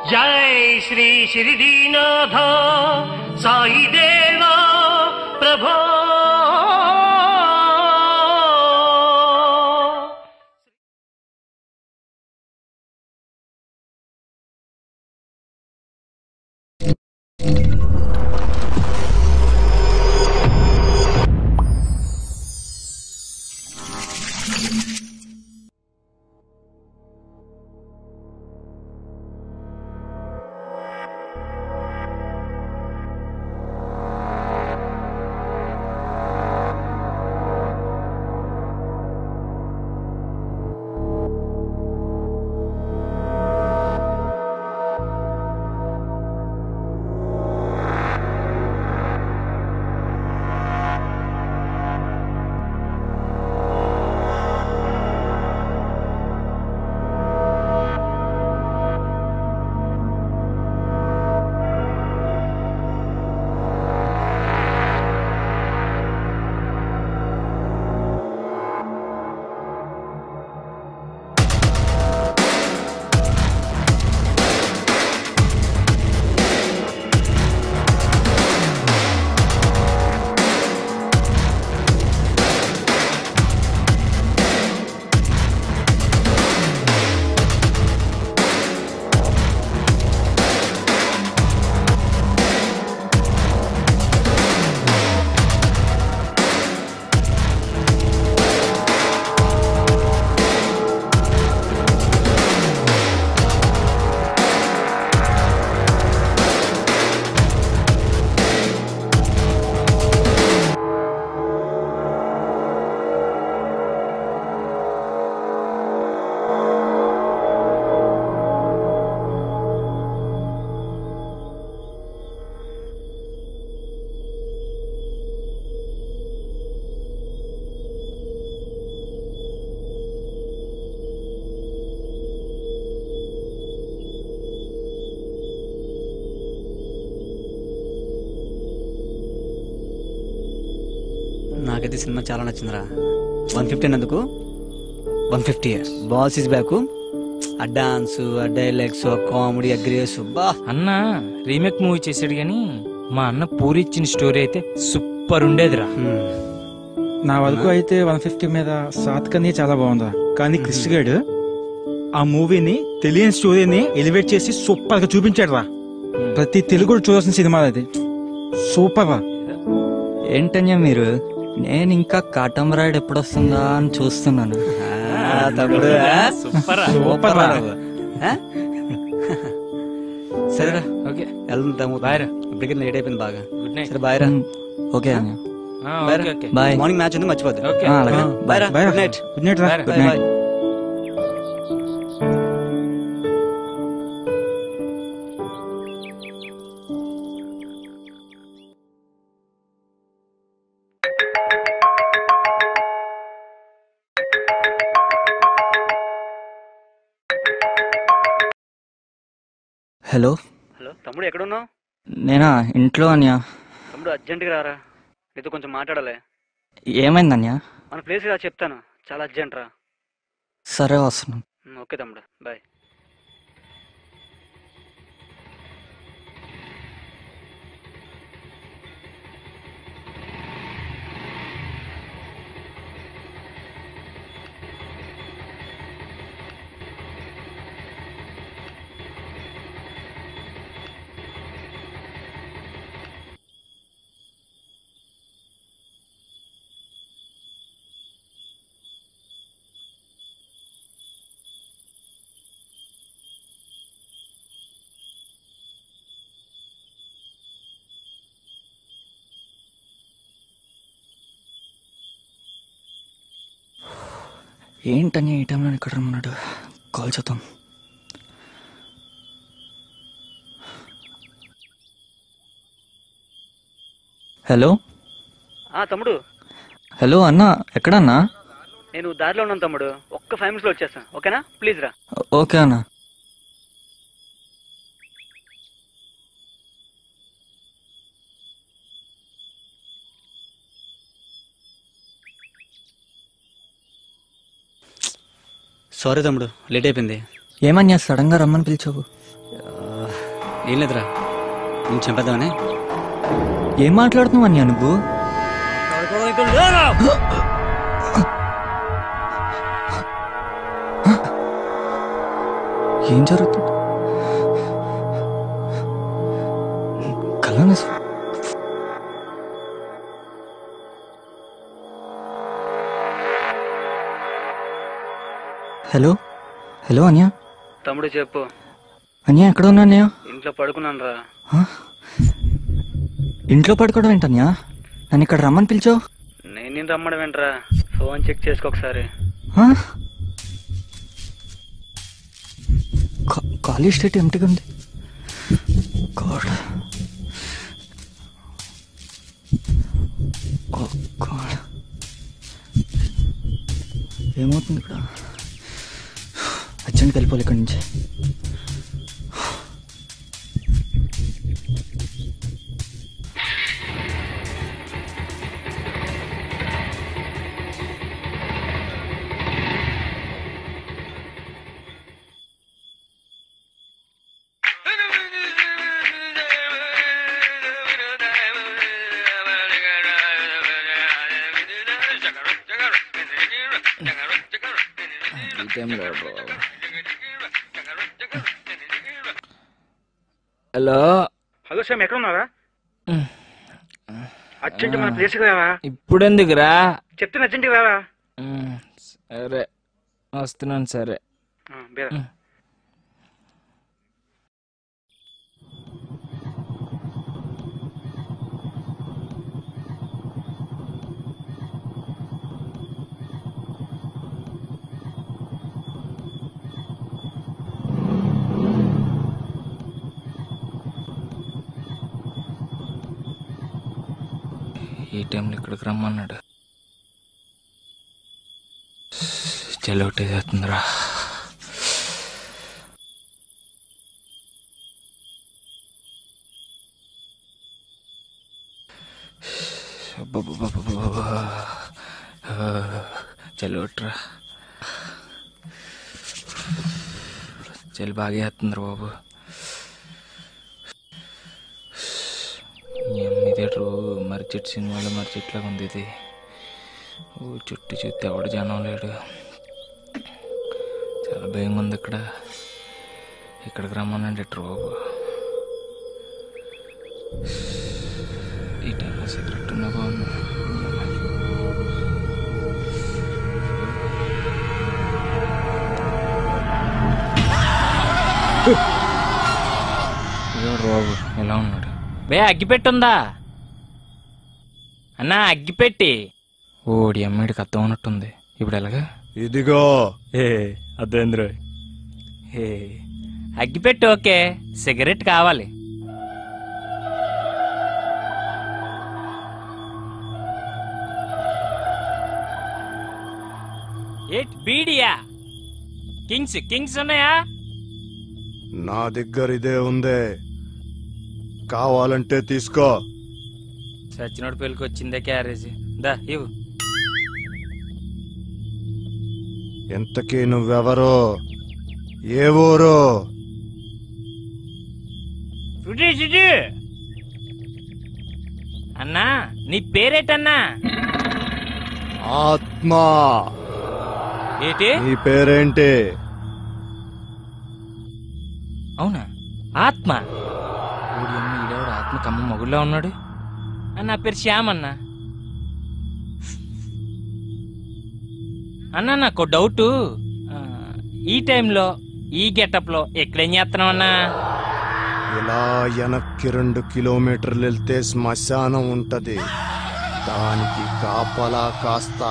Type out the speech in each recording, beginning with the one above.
జై శ్రీ శిరిడీనాథ సాయి దేవా ప్రభో నాకైతే సినిమా చాలా నచ్చిందిరా వన్ ఫిఫ్టీ అందుకు one fifty boss is back ఆ డాన్స్ ఆ డైలాగ్స్ ఆ కామెడీ ఆ గ్రేస్ బా అన్న రీమేక్ మూవీ చేసాడు కానీ మా అన్న పూరి ఇచ్చిన స్టోరీ అయితే సూపర్ ఉండేదిరా హ్మ్. నా వరకు అయితే వన్ ఫిఫ్టీ మీద సాత్కని చాలా బాగుందా కానీ క్రిష్ గడ్ ఆ మూవీని తెలియని స్టోరీని ఎలివేట్ చేసి సూపర్ గా చూపించాడు రా ప్రతి తెలుగు చూడాల్సిన సినిమా అది సూపర్ రా ఏంటన్యా మీరు నేను ఇంకా కాటమరాయుడు ఎప్పుడు వస్తుందా అని చూస్తున్నాను ఆ, తమ్ముడు ఆ? సూపర్ సూపర్ రా నువ్వు. ఆ? సరేరా ఓకే వెళ్తాము బాయ్ రా ఇప్పటికే లేట్ అయిపోయింది బాగా గుడ్ నైట్ సరే బాయ్ రా ఓకే అన్య బాయ్ ఓకే రా. ఓకే బాయ్ మార్నింగ్ మ్యాచ్ ఉంది మర్చిపోద్దు ఓకే ఆ, అలాగే. బాయ్ రా bye good night good night రా Bye రా. Good bye night bye hello hello తమ్ముడు ఎక్కడున్నావు నేనా ఇంట్లో అన్య తమ్ముడు అర్జెంట్గా రారా నీతో కొంచెం మాట్లాడాలి ఏమైంది అన్య మన ప్లేస్ రా చెప్తాను చాలా అర్జెంట్ రా సరే వస్తున్నాను ఉమ్, ఓకే తమ్ముడు బాయ్ ఏంటన్య ఈ టైంలో ఇక్కడ ఉన్నాడు కాల్ చేద్దాం హలో ఆ తమ్ముడు హలో అన్న ఎక్కడన్నా నేను దారిలో ఉన్నాను తమ్ముడు ఒక్క ఫైవ్ మినిట్స్లో వచ్చేస్తాను ఓకేనా ప్లీజ్ రా ఓకే అన్న సారీ తమ్ముడు లేట్ అయిపోయింది ఏమన్యా సడన్ గా రమ్మని పిలిచావు ఏం లేదురా నేను చంపేద్దామని ఏం మాట్లాడుతున్నావు అన్యా నువ్వు ఏం జరుగుతుంది కలర్ హలో హలో అన్య తమ్ముడు చెప్పు అన్య ఎక్కడ ఉన్నా అన్య ఇంట్లో పడుకున్నాను రా హ? ఇంట్లో పడుకోవడం ఏంటన్యా నన్ను ఇక్కడ రమ్మని పిలిచావు నేను రమ్మడం ఏంట్రా ఫోన్ చెక్ చేసుకో ఒకసారి హ? కా- ఖాళీ స్టేట్ ఎంటిగా ఉంది గాడ్ ఓ గాడ్ ఏమవుతుంది ఇక్కడ అర్జెంట్కి వెళ్ళిపోవాలి ఇక్కడి నుంచి హలో హలో శ్యామ్ ఎక్కడ ఉన్నారా అర్జెంట్ మన ప్లేస్కి రావా ఇప్పుడెందుకురా చెప్తే అర్జెంట్కి రావా ఉమ్, సరే వస్తున్నాను సరే ఆ, బేరా. ఈ టైంలో ఇక్కడికి రమ్మన్నాడు చెల్లొట్టే చేస్తుందిరా చెల్లొట్రా చెల్లి బాగా చేస్తుందిరా బాబు ఇదేట్రు మరి చెట్టు సినిమాలో మరి చెట్లాగా ఉంది ఇది ఓ చుట్టూ చూస్తే ఎవడు జనం లేడు చాలా భయంగా ఉంది ఇక్కడ ఇక్కడికి రమ్మనండి ఎట్రు బాబు ఈ టైంలో సిగరెట్ ఉన్నా బాగుంది ఇదిగోడు బాబు ఎలా ఉన్నాడు బే అగ్గిపెట్టుందా అన్నా అగ్గిపెట్టి ఓడి అమ్మాయిడికి అర్థం ఉన్నట్టుంది ఇప్పుడు ఎలాగా ఇదిగో ఏ అర్థమైందిరో ఏ అగ్గిపెట్టి ఓకే సిగరెట్ కావాలి ఏట్ బీడియా కింగ్స్ కింగ్స్ ఉన్నాయా నా దగ్గర ఇదే ఉందే కావాలంటే తీసుకో సచ్చినోడు పెళ్ళికి వచ్చిందే క్యారేజ్ దా ఇవ్వు ఎంతకీ నువ్వెవరో ఏ ఊరు సుడి సుడి అన్నా నీ పేరేటన్నా ఆత్మా ఏటి నీ పేరేంటి అవునా ఆత్మ ఓడి అమ్మ ఈడేవాడు ఆత్మ కమ్మ మొగుల్లో ఉన్నాడు ఆ, నా పేరు శ్యామ్ అన్న అన్న నాకు డౌట్ ఈ టైంలో ఈ గెటప్లో ఎక్కడేం చేస్తున్నావు అన్నా ఇలా వెనక్కి రెండు కిలోమీటర్లు వెళ్తే శ్మశానం ఉంటది దానికి కాపలా కాస్తా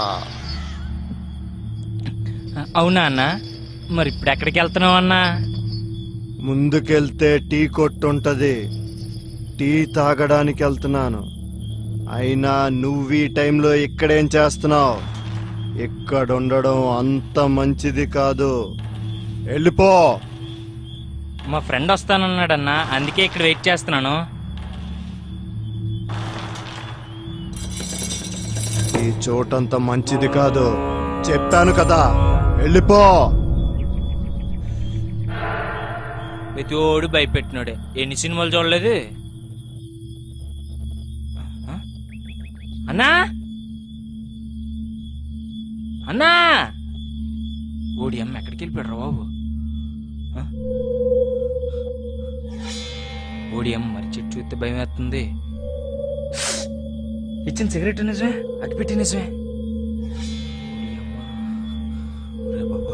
ఆ, అవునా అన్న మరి ఇప్పుడు ఎక్కడికి వెళ్తున్నావు అన్నా ముందుకెళ్తే టీ కొట్టుంటది టీ తాగడానికి వెళ్తున్నాను అయినా నువ్వు ఈ టైంలో ఇక్కడేం చేస్తున్నావు ఇక్కడ ఉండడం అంత మంచిది కాదు వెళ్ళిపో మా ఫ్రెండ్ వస్తానన్నాడన్న అందుకే ఇక్కడ వెయిట్ చేస్తున్నాను ఈ చోటంత మంచిది కాదు చెప్పాను కదా వెళ్ళిపో ప్రతిోడు భయపెట్టినాడే ఎన్ని సినిమాలు చూడలేదు ఆ? అన్నా అన్నా ఓడి అమ్మ ఎక్కడికి వెళ్ళిపోయాడు బాబు ఆ? ఓడి అమ్మ మరి చెట్టు చూస్తే భయం వేస్తుంది ఇచ్చిన సిగరెట్ నిజమే అగ్గిపెట్టి నిజమే ఓడి అమ్మ. ఒరే బాబా.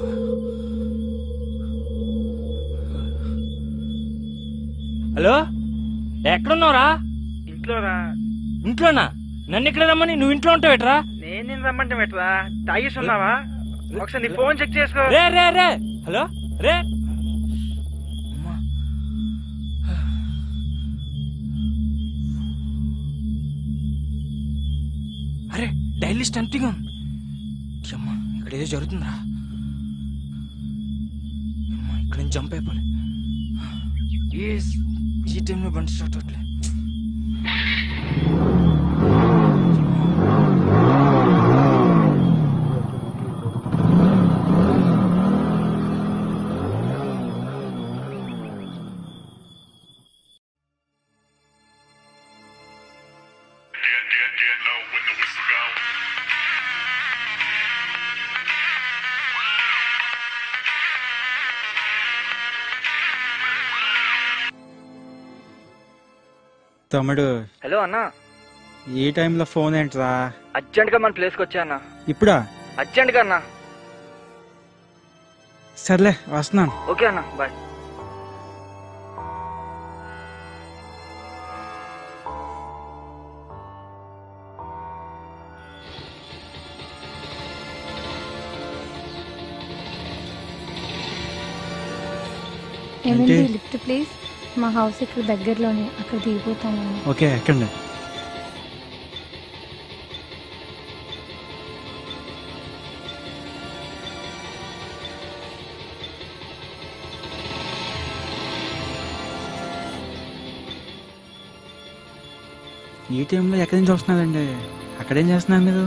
హలో ఎక్కడున్నావురా ఇంట్లోరా ఇంట్లోనా నన్ను ఇక్కడ రమ్మని నువ్వు ఇంట్లో ఉంటావు ఎట్రా నేను రమ్మంటే ఎట్లా తాగేసి ఉన్నావా ఒకసారి నీ ఫోన్ చెక్ చేసుకో రే రే రే హలో రే అమ్మా. అరే డైలీ స్టంటింగ్ అమ్మా ఇక్కడ ఏదో జరుగుతుందిరా అమ్మా ఇక్కడ నుంచి జంప్ అయిపోలే ఏ ఈ టైంలో బండి స్టార్ట్ అవట్లే తమ్ముడు హలో అన్న ఈ టైంలో ఫోన్ ఏంట్రా అర్జెంట్ గా మన ప్లేస్ కి వచ్చా అన్న ఇప్పుడా అర్జెంట్ గా అన్న సర్లే వస్తున్నాను ఓకే అన్న బాయ్ ఏమండి ఏంటి? లిఫ్ట్ ప్లీజ్ మా హౌస్ ఇక్కడ దగ్గరలోనే అక్కడ దిగిపోతాను ఓకే ఎక్కండి ఈ టైంలో ఎక్కడి నుంచి వస్తున్నారండి అక్కడేం చేస్తున్నారు మీరు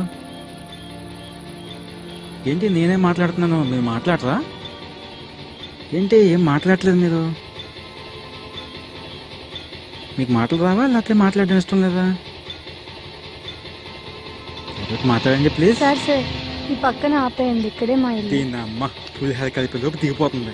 ఏంటి నేనే మాట్లాడుతున్నాను మీరు మాట్లాడరా ఏంటి ఏం మాట్లాడట్లేదు మీరు మీకు మాటలు రావా లేకపోతే మాట్లాడడం ఇష్టం లేదా ఏదో ఒకటి మాట్లాడండి ప్లీజ్ సార్ సార్ ఈ పక్కన ఆపేయండి ఇక్కడే మా ఇల్లు దీని అమ్మ పులిహార కలిపి లోపు దిగిపోతుంది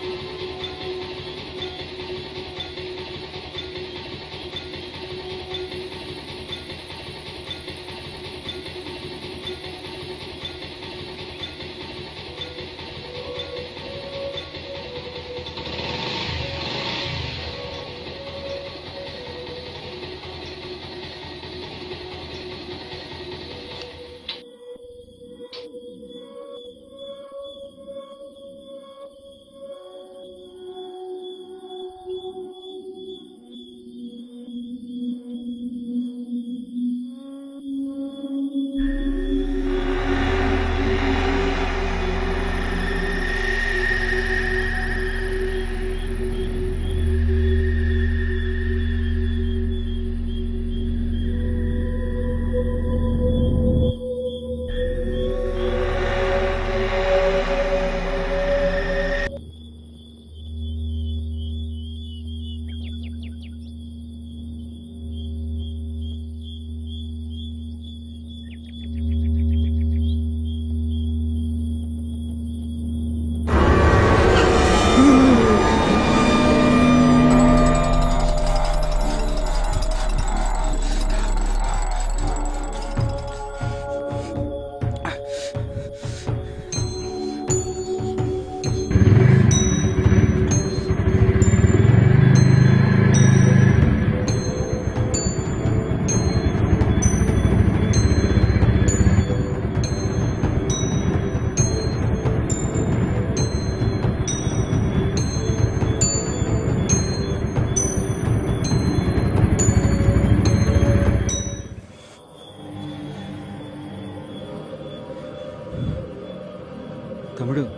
తమ్ముడు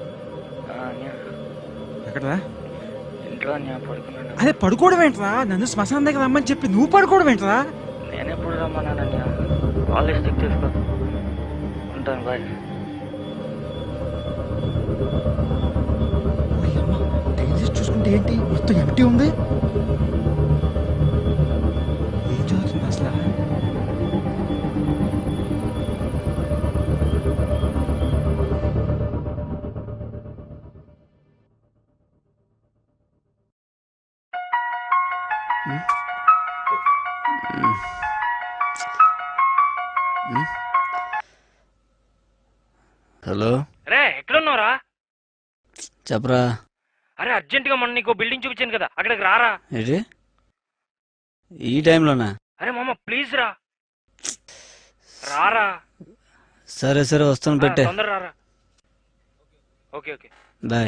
ఎక్కడరా ఇంట్లో నేను పడుకున్నాను అదే పడుకోవడం ఏంట్రా నన్ను శ్మశానం దగ్గర రమ్మని చెప్పి నువ్వు పడుకోవడం ఏంట్రా నేను ఎప్పుడు రమ్మన్నానని కాలేజ్ చెక్ చేసుకో ఉంటాను బాయ్ అయ్యమ్మ, టైం చూసి చూసుకుంటూ ఏంటి ఏంటి మొత్తం ఎంటీ ఉంది ఏం జరుగుతుంది అసలు హలో రే ఎక్కడున్నావురా చెప్పరా అరే అర్జెంట్ గా మొన్న నీకు బిల్డింగ్ చూపించాను కదా అక్కడికి రారా ఏంటి ఈ టైంలోనా అరే మామ ప్లీజ్ రా రారా సరే సరే వస్తాను పెట్టే ఆ, తొందర రారా ఓకే ఓకే బాయ్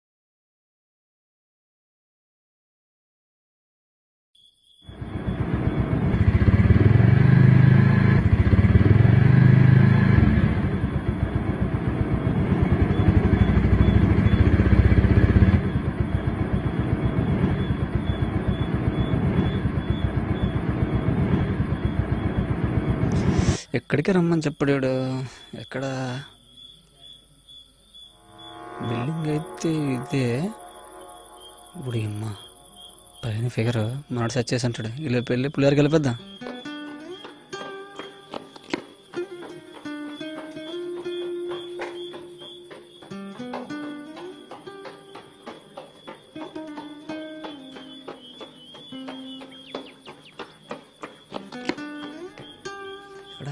ఎక్కడికి రమ్మని చెప్పడాడు ఎక్కడ బిల్డింగ్ అయితే ఇదే ఇప్పుడు అమ్మ పైన ఫిగర్ మనడు సెట్ చేసి అంటాడు ఇలా పెళ్ళి పులిహార కలిపేద్దాం ఇక్కడ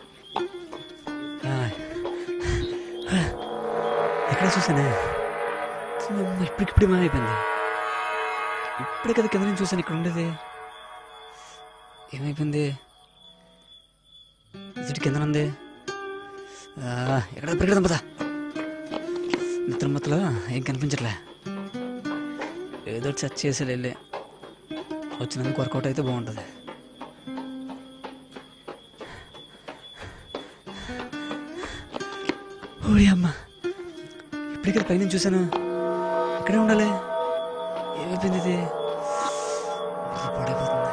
ఆ. ఆ. ఎక్కడ చూసానే అమ్మ ఇప్పటికిప్పుడు ఏమైపోయింది ఇప్పుడే కదా కింద నుంచి చూసాను ఇక్కడ ఉండేది ఏమైపోయింది ఇటు కింద ఉంది ఆ, ఎక్కడ పరిగెడదాం పదా నిద్ర మొత్తలో ఏం కనిపించట్లే ఏదో ఒకటి సెర్చ్ చేసి వెళ్ళి వచ్చినందుకు వర్కౌట్ అయితే బాగుంటుంది ఓడి అమ్మ ఇప్పటికే కదా పైన చూశాను ఇక్కడే ఉండాలి ఏమైపోయింది ఇది బుర్ర పాడైపోతుంది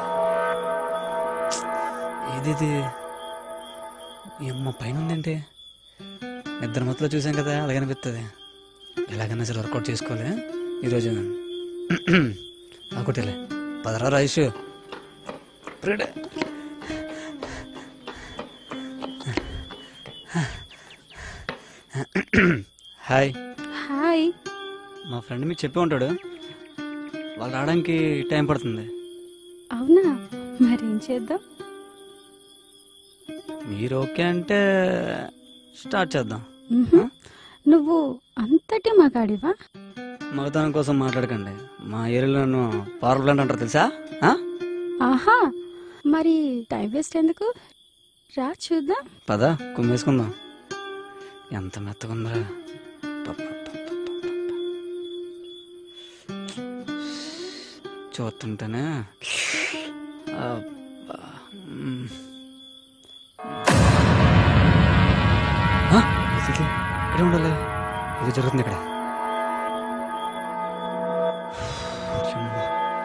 ఏది ఇది ఈ అమ్మ పైన ఉందేంటి నిద్ర మొత్తంలో చూసాం కదా అలాగే అనిపిస్తుంది ఎలాగైనా సరే వర్కౌట్ చేసుకోవాలి ఈరోజు ఒకటిలే పదరా రాయిషు ప్రిడే హాయ్ హాయ్ మా ఫ్రెండ్ మీకు చెప్పి ఉంటాడు వాళ్ళు రావడానికి టైం పడుతుంది అవునా మరేం చేద్దాం మీరు ఓకే అంటే స్టార్ట్ చేద్దాం మ్హూ. నువ్వు అంతటి మగాడివా మగతనం కోసం మాట్లాడకండి మా ఏరియాలో నన్ను పవర్ ప్లాంట్ అంటారు తెలుసా ఆ? ఆహా మరి టైం వేస్ట్ ఎందుకు రా చూద్దాం పద కుమ్మేసుకుందాం ఎంత మెత్తగుందిరా పప్పపపపపప. చూస్తుంటేనే అబ్బా. మ్. ఆ, ఇది, ఇది. ఇక్కడే ఉండాలి ఇది జరుగుతుంది ఇక్కడ అమ్మా.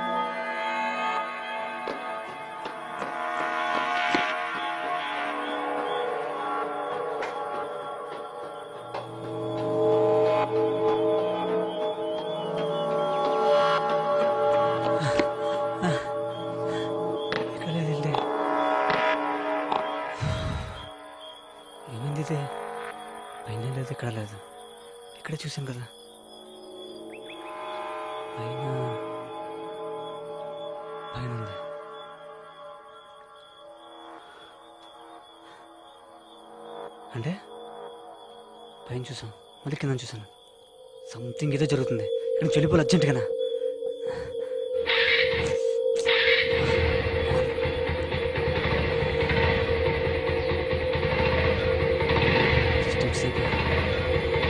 ఇక్కడ లేదండి ఏమైంది ఇది పైన లేదు ఇక్కడ లేదు ఇక్కడే చూసాం కదా పైన పైన ఉంది అంటే పైన చూసాం మళ్ళీ కింద చూసాను సంథింగ్ ఏదో జరుగుతుంది ఇక్కడ చెల్లిపోవాలి అర్జెంటుగా Just a second.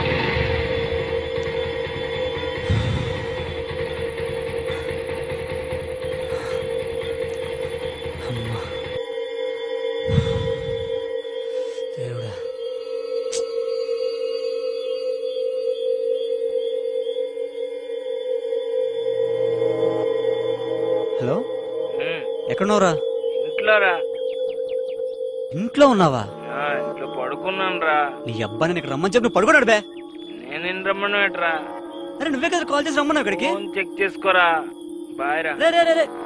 అమ్మా. దేవుడా హలో ఎక్కడున్నావురా ఇంట్లోరా ఇంట్లో ఉన్నావా ఆ, ఇంట్లో పడుకున్నాను రా నీ అబ్బా నేను ఇక్కడ రమ్మని చెప్పి నువ్వు పడుకున్నాడు బే నేను రమ్మను ఏట్రా అరే నువ్వే కదా కాల్ చేసి రమ్మన్నావు ఇక్కడికి ఫోన్ చెక్ చేసుకోరా బాయ్ రా రే రే రే రే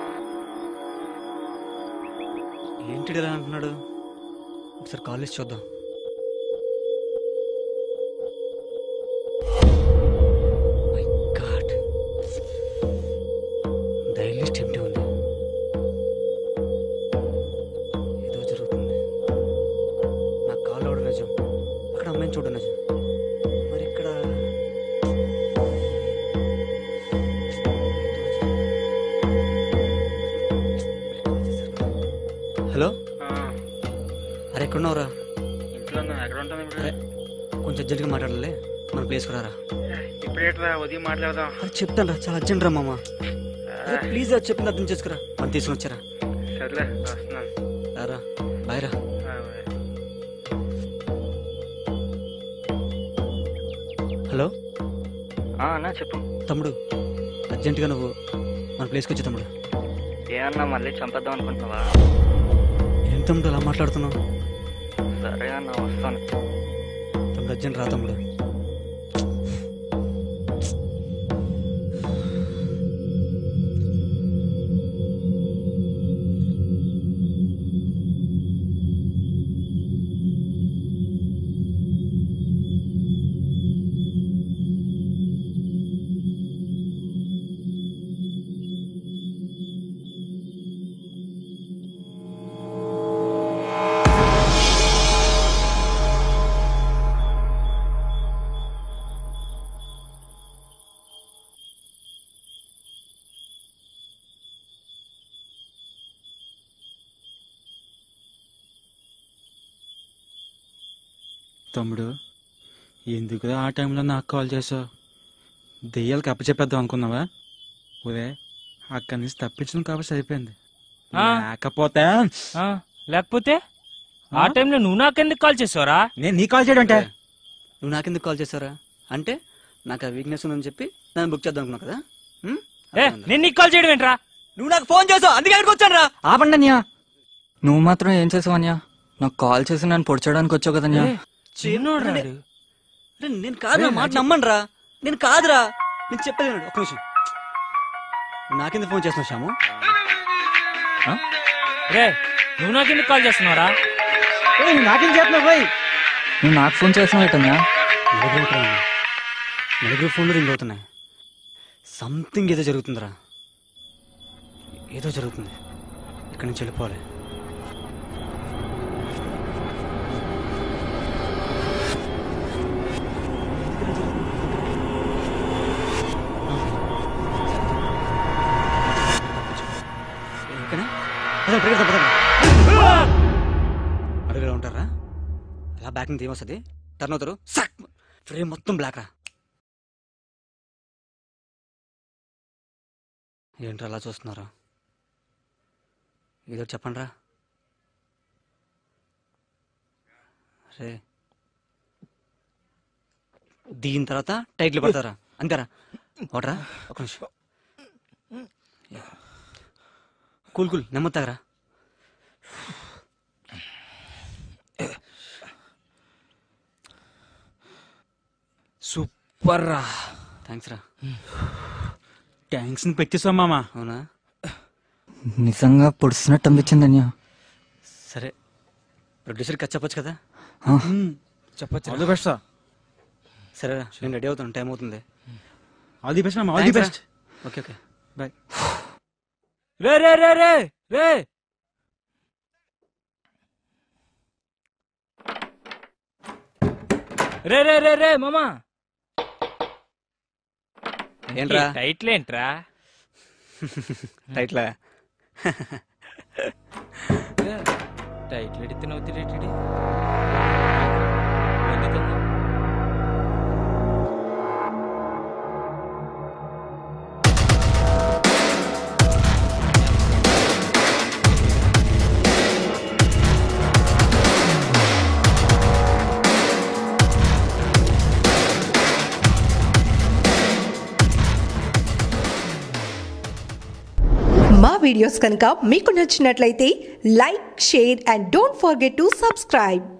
ఏంటి ఇలా అంటున్నాడు ఒకసారి కాల్ చేసి చూద్దాం my God dial list empty ఉంది ఏదో జరుగుతుంది నాకు కాల్ అవడం నిజం అక్కడ అమ్మాయిని చూడడం నిజం మరి ఇక్కడ హలో అరే ఎక్కడున్నావురా ఇంట్లో ఉన్నా, ఎక్కడ ఉంటాను ఇప్పుడు అరే కొంచెం అర్జెంట్గా మాట్లాడాలి మన ప్లేస్కి రారా ఇప్పుడేట్రా ఉదయం మాట్లాడదాం అరే చెప్తాను రా చాలా అర్జెంట్ రా మామ అరే ప్లీజ్ రా చెప్పింది అర్థం చేసుకురా మనం తీసుకుని వచ్చారా సర్లే వస్తున్నాను రారా బాయ్ రా ఆ, బాయ్. హలో ఆ, అన్నా చెప్పు తమ్ముడు అర్జెంటుగా నువ్వు మన ప్లేస్కి వచ్చి తమ్ముడు ఏమన్నా మళ్ళీ చంపేద్దాం అనుకుంటున్నావా ఏం తమ్ముడు అలా మాట్లాడుతున్నావు సరే అన్న వస్తాను తమ్ముడు అర్జెంట్ రా తమ్ముడు తమ్ముడు ఎందుకురా ఆ టైంలో నాకు కాల్ చేసావు దెయ్యాలకి అప్పచెప్పేద్దాం అనుకున్నావా ఒరే అక్కడి నుంచి తప్పించడం కాబట్టి సరిపోయింది ఆ. లేకపోతే ఆ, లేకపోతే ఆ టైంలో నువ్వు నాకెందుకు కాల్ చేసావురా నేను నీ కాల్ చేయడం అంటే నువ్వు నాకెందుకు కాల్ చేశారా అంటే నాకు ఆ వీక్నెస్ ఉందని చెప్పి నన్ను బుక్ చేద్దాం అనుకున్నావు కదా ఉం? ఏ నేను నీకు కాల్ చేయడం ఏంట్రా నువ్వు నాకు ఫోన్ చేసావు అందుకే అక్కడికి వచ్చాను రా ఆపండి అన్యా నువ్వు మాత్రం ఏం చేసావు అన్యా నాకు కాల్ చేసి నన్ను పొడిచడానికి వచ్చావు కదన్యా చిన్నోడ్రా అరే, అరే, నేను కాదు నా మాట నమ్మండి రా నేను కాదురా నేను చెప్పేది వినండి, ఒక్క నిమిషం నువ్వు నాకెందుకు ఫోన్ చేస్తున్నావు శ్యాము రే నువ్వు నాకెందుకు కాల్ చేస్తున్నావురా నాకేం చేస్తున్నావు పోయి నువ్వు నాకు ఫోన్ చేసినావు ఏంటన్యా నలుగురు ఇక్కడ ఉన్నారు. నలుగురు ఫోన్లు రింగ్ అవుతున్నాయి సంథింగ్ ఏదో జరుగుతుందిరా ఏదో జరుగుతుంది ఇక్కడి నుంచి వెళ్ళిపోవాలి ఇక్కడే? పద, పరిగెడదాం, పద. అడుగులో ఉంటారా అలా బ్యాక్ నుంచి ఏమొస్తుంది టర్న్ అవుతారు సక్ ఫ్రేమ్ మొత్తం బ్లాక్ రా ఏంట్రా అలా చూస్తున్నారా ఏదో ఒకటి చెప్పండి రా రే దీని తర్వాత టైట్లు పడతారా అంతేరా ఒకట్రా ఒక నిమిషం కూల్ కూల్ నెమ్మదిరా సూపర్ రా థ్యాంక్స్ రా ట్యాంక్స్ ని పెట్టేసావు మామ అవునా నిజంగా పొడుస్తున్నట్టు అనిపించింది అన్యా సరే ప్రొడ్యూసర్కి చెప్పొచ్చు కదా చెప్పచ్చు ఆల్ ది బెస్ట్ సరే నేను రెడీ అవుతాను టైం అవుతుంది ఆల్ ది బెస్ట్ మామ all the Thanks, best okay okay bye రే రే రే రే రే రే రే రే రే మామా ఏంట్రా టైటిల్ ఏంట్రా టైట్లా టైటిల్ ఎడితే నవ్వుతాడేటి మా వీడియోస్ కనుక మీకు నచ్చినట్లయితే like share and don't forget to subscribe